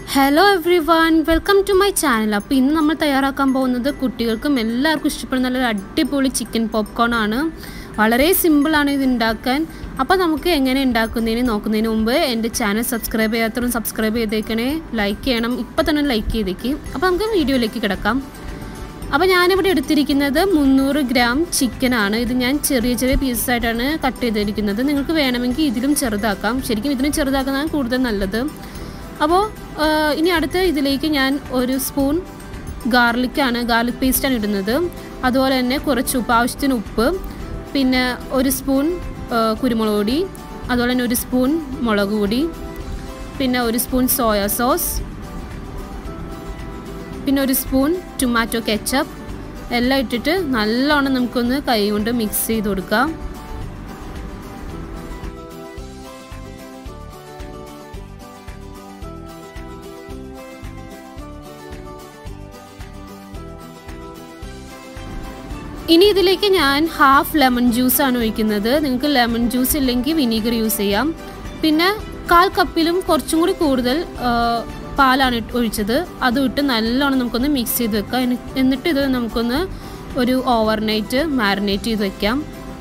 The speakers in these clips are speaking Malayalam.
hello everyone welcome to my channel അപ്പോൾ ഇന്ന് നമ്മൾ തയ്യാറാക്കാൻ പോകുന്നത് കുട്ടികൾക്കും എല്ലാവർക്കും ഇഷ്ടപ്പെടുന്ന നല്ലൊരു അടിപൊളി ചിക്കൻ പോപ്കോൺ ആണ് വളരെ സിമ്പിളാണ് ഇത് ഉണ്ടാക്കാൻ അപ്പോൾ നമുക്ക് എങ്ങനെ ഉണ്ടാക്കുന്നതിന് നോക്കുന്നതിന് മുമ്പ് എൻ്റെ ചാനൽ സബ്സ്ക്രൈബ് ചെയ്യാത്തവരും സബ്സ്ക്രൈബ് ചെയ്തേക്കണേ ലൈക്ക് ചെയ്യണം ഇപ്പോൾ തന്നെ ലൈക്ക് ചെയ്തേക്ക് അപ്പോൾ നമുക്ക് വീഡിയോയിലേക്ക് കിടക്കാം അപ്പോൾ ഞാനിവിടെ എടുത്തിരിക്കുന്നത് മുന്നൂറ് ഗ്രാം ചിക്കനാണ് ഇത് ഞാൻ ചെറിയ ചെറിയ പീസസ് ആയിട്ടാണ് കട്ട് ചെയ്തിരിക്കുന്നത് നിങ്ങൾക്ക് വേണമെങ്കിൽ ഇതിലും ചെറുതാക്കാം ശരിക്കും ഇതിലും ചെറുതാക്കുന്നതാണ് കൂടുതൽ നല്ലത് അപ്പോൾ ഇനി അടുത്ത ഇതിലേക്ക് ഞാൻ ഒരു സ്പൂൺ ഗാർലിക്കാണ് ഗാർലിക് പേസ്റ്റാണ് ഇടുന്നത് അതുപോലെ തന്നെ കുറച്ച് ഉപ്പ് ആവശ്യത്തിന് ഉപ്പ് പിന്നെ ഒരു സ്പൂൺ കുരുമുളക് പൊടി അതുപോലെ തന്നെ ഒരു സ്പൂൺ മുളക് പൊടി പിന്നെ ഒരു സ്പൂൺ സോയ സോസ് പിന്നെ ഒരു സ്പൂൺ ടൊമാറ്റോ കെച്ചപ്പ് എല്ലാം ഇട്ടിട്ട് നല്ലോണം നമുക്കൊന്ന് കൈ കൊണ്ട് മിക്സ് ചെയ്ത് കൊടുക്കാം ഇനി ഇതിലേക്ക് ഞാൻ ഹാഫ് ലെമൺ ജ്യൂസ് ആണ് ഒഴിക്കുന്നത് നിങ്ങൾക്ക് ലെമൺ ജ്യൂസ് ഇല്ലെങ്കിൽ വിനീഗർ യൂസ് ചെയ്യാം പിന്നെ കാൽ കപ്പിലും കുറച്ചും കൂടി കൂടുതൽ പാലാണ് ഒഴിച്ചത് അതും ഇട്ട് നല്ലോണം നമുക്കൊന്ന് മിക്സ് ചെയ്ത് വെക്കാം എന്നിട്ട് ഇത് നമുക്കൊന്ന് ഒരു ഓവർനൈറ്റ് മാരിനേറ്റ് ചെയ്ത് വെക്കാം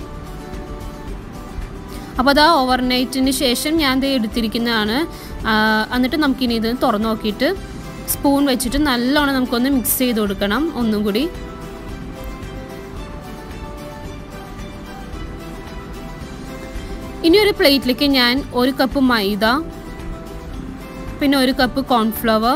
അപ്പോൾ അത് ആ ഓവർനൈറ്റിന് ശേഷം ഞാൻ ഇത് എടുത്തിരിക്കുന്നതാണ് എന്നിട്ട് നമുക്കിനി ഇത് തുറന്നു നോക്കിയിട്ട് സ്പൂൺ വെച്ചിട്ട് നല്ലോണം നമുക്കൊന്ന് മിക്സ് ചെയ്ത് കൊടുക്കണം ഒന്നും കൂടി ഇനി ഒരു പ്ലേറ്റിലേക്ക് ഞാൻ ഒരു കപ്പ് മൈദ പിന്നെ ഒരു കപ്പ് കോൺഫ്ലവർ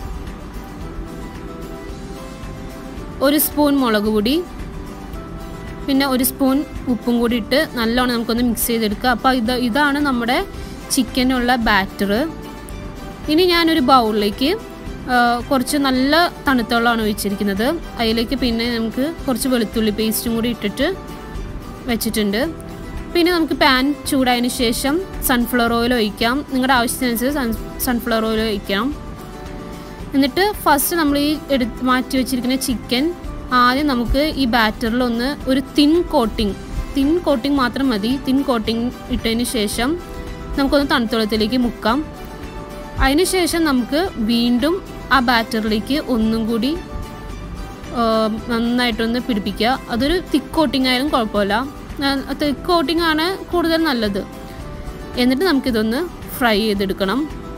ഒരു സ്പൂൺ മുളക് പൊടി പിന്നെ ഒരു സ്പൂൺ ഉപ്പും കൂടി ഇട്ട് നല്ലോണം നമുക്കൊന്ന് മിക്സ് ചെയ്തെടുക്കുക അപ്പോൾ ഇത് ഇതാണ് നമ്മുടെ ചിക്കനുള്ള ബാറ്റർ ഇനി ഞാനൊരു ബൗളിലേക്ക് കുറച്ച് നല്ല തണുത്ത വെള്ളമാണ് ഒഴിച്ചിരിക്കുന്നത് അതിലേക്ക് പിന്നെ നമുക്ക് കുറച്ച് വെളുത്തുള്ളി പേസ്റ്റും കൂടി ഇട്ടിട്ട് വെച്ചിട്ടുണ്ട് പിന്നെ നമുക്ക് പാൻ ചൂടായതിന് ശേഷം സൺഫ്ലവർ ഓയിൽ ഒഴിക്കാം നിങ്ങളുടെ ആവശ്യത്തിനനുസരിച്ച് സൺ സൺഫ്ലവർ ഓയിൽ ഒഴിക്കാം എന്നിട്ട് ഫസ്റ്റ് നമ്മൾ ഈ എടുത്ത് മാറ്റി വെച്ചിരിക്കുന്ന ചിക്കൻ ആദ്യം നമുക്ക് ഈ ബാറ്ററിൽ ഒന്ന് ഒരു തിൻ കോട്ടിങ് തിൻ കോട്ടിങ് മാത്രം മതി തിൻ കോട്ടിങ് ഇട്ടതിന് ശേഷം നമുക്കൊന്ന് തണുത്ത വെള്ളത്തിലേക്ക് മുക്കാം അതിന് ശേഷം നമുക്ക് വീണ്ടും ആ ബാറ്ററിലേക്ക് ഒന്നും കൂടി നന്നായിട്ടൊന്ന് പിടിപ്പിക്കുക അതൊരു തിക്ക് കോട്ടിങ് ആയാലും കുഴപ്പമില്ല തിക്ക് കോട്ടിംഗ് ആണ് കൂടുതൽ നല്ലത് എന്നിട്ട് നമുക്കിതൊന്ന് ഫ്രൈ ചെയ്തെടുക്കണം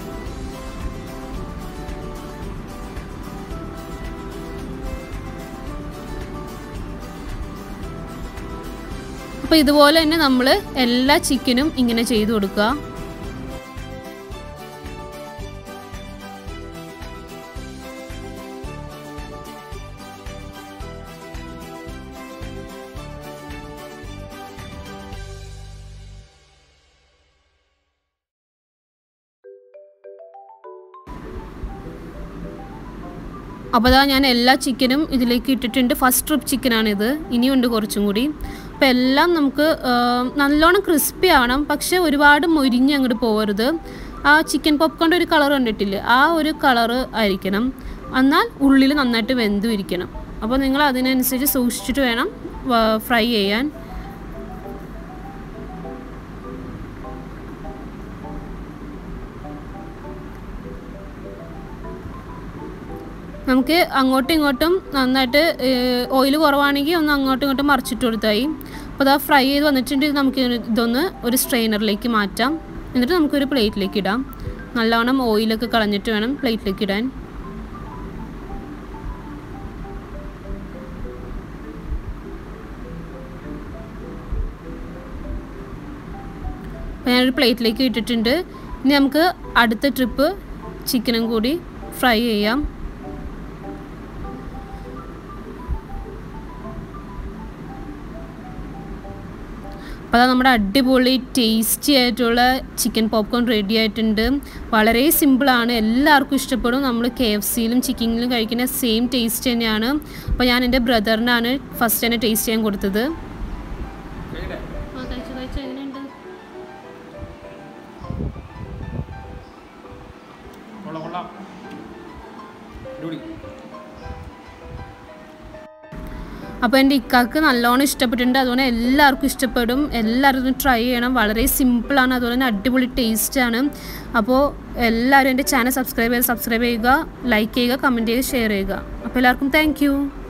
അപ്പോൾ ഇതുപോലെ തന്നെ നമ്മൾ എല്ലാ ചിക്കനും ഇങ്ങനെ ചെയ്തു കൊടുക്കുക അപ്പോൾ അതാ ഞാൻ എല്ലാ ചിക്കനും ഇതിലേക്ക് ഇട്ടിട്ടുണ്ട് ഫസ്റ്റ് ട്രിപ്പ് ചിക്കനാണിത് ഇനിയുണ്ട് കുറച്ചും കൂടി അപ്പോൾ എല്ലാം നമുക്ക് നല്ലോണം ക്രിസ്പി ആവണം പക്ഷേ ഒരുപാട് മൊരിഞ്ഞ് അങ്ങോട്ട് പോകരുത് ആ ചിക്കൻ പോപ്കോണിൻ്റെ ഒരു കളർ കണ്ടിട്ടില്ലേ ആ ഒരു കളറ് ആയിരിക്കണം എന്നാൽ ഉള്ളിൽ നന്നായിട്ട് വെന്തും ഇരിക്കണം അപ്പോൾ നിങ്ങൾ അതിനനുസരിച്ച് സൂക്ഷിച്ചിട്ട് വേണം ഫ്രൈ ചെയ്യാൻ നമുക്ക് അങ്ങോട്ടും ഇങ്ങോട്ടും നന്നായിട്ട് ഓയിൽ കുറവാണെങ്കിൽ ഒന്ന് അങ്ങോട്ടും ഇങ്ങോട്ടും മറിച്ചിട്ട് കൊടുത്തായി അപ്പോൾ അത് ഫ്രൈ ചെയ്ത് വന്നിട്ടുണ്ട് നമുക്ക് ഇതൊന്ന് ഒരു സ്ട്രെയിനറിലേക്ക് മാറ്റാം എന്നിട്ട് നമുക്കൊരു പ്ലേറ്റിലേക്ക് ഇടാം നല്ലവണ്ണം ഓയിലൊക്കെ കളഞ്ഞിട്ട് വേണം പ്ലേറ്റിലേക്ക് ഇടാൻ അപ്പോൾ ഞാനൊരു പ്ലേറ്റിലേക്ക് ഇട്ടിട്ടുണ്ട് ഇനി നമുക്ക് അടുത്ത ട്രിപ്പ് ചിക്കനും കൂടി ഫ്രൈ ചെയ്യാം അപ്പോൾ അത് നമ്മുടെ അടിപൊളി ടേസ്റ്റി ആയിട്ടുള്ള ചിക്കൻ പോപ്കോൺ റെഡി ആയിട്ടുണ്ട് വളരെ സിമ്പിളാണ് എല്ലാവർക്കും ഇഷ്ടപ്പെടും നമ്മൾ കെ എഫ് സിയിലും ചിക്കനിലും കഴിക്കുന്ന സെയിം ടേസ്റ്റ് തന്നെയാണ് അപ്പോൾ ഞാൻ എൻ്റെ ബ്രദറിനാണ് ഫസ്റ്റ് തന്നെ ടേസ്റ്റ് ചെയ്യാൻ കൊടുത്തത് അപ്പോൾ എൻ്റെ ഇക്കാക്ക് നല്ലോണം ഇഷ്ടപ്പെട്ടിട്ടുണ്ട് അതുകൊണ്ട് എല്ലാവർക്കും ഇഷ്ടപ്പെടും എല്ലാവരും ഒന്ന് ട്രൈ ചെയ്യണം വളരെ സിമ്പിളാണ് അതുപോലെ തന്നെ അടിപൊളി ടേസ്റ്റാണ് അപ്പോൾ എല്ലാവരും എൻ്റെ ചാനൽ സബ്സ്ക്രൈബ് ചെയ്ത് സബ്സ്ക്രൈബ് ചെയ്യുക ലൈക്ക് ചെയ്യുക കമൻറ്റ് ചെയ്യുക ഷെയർ ചെയ്യുക അപ്പോൾ എല്ലാവർക്കും താങ്ക്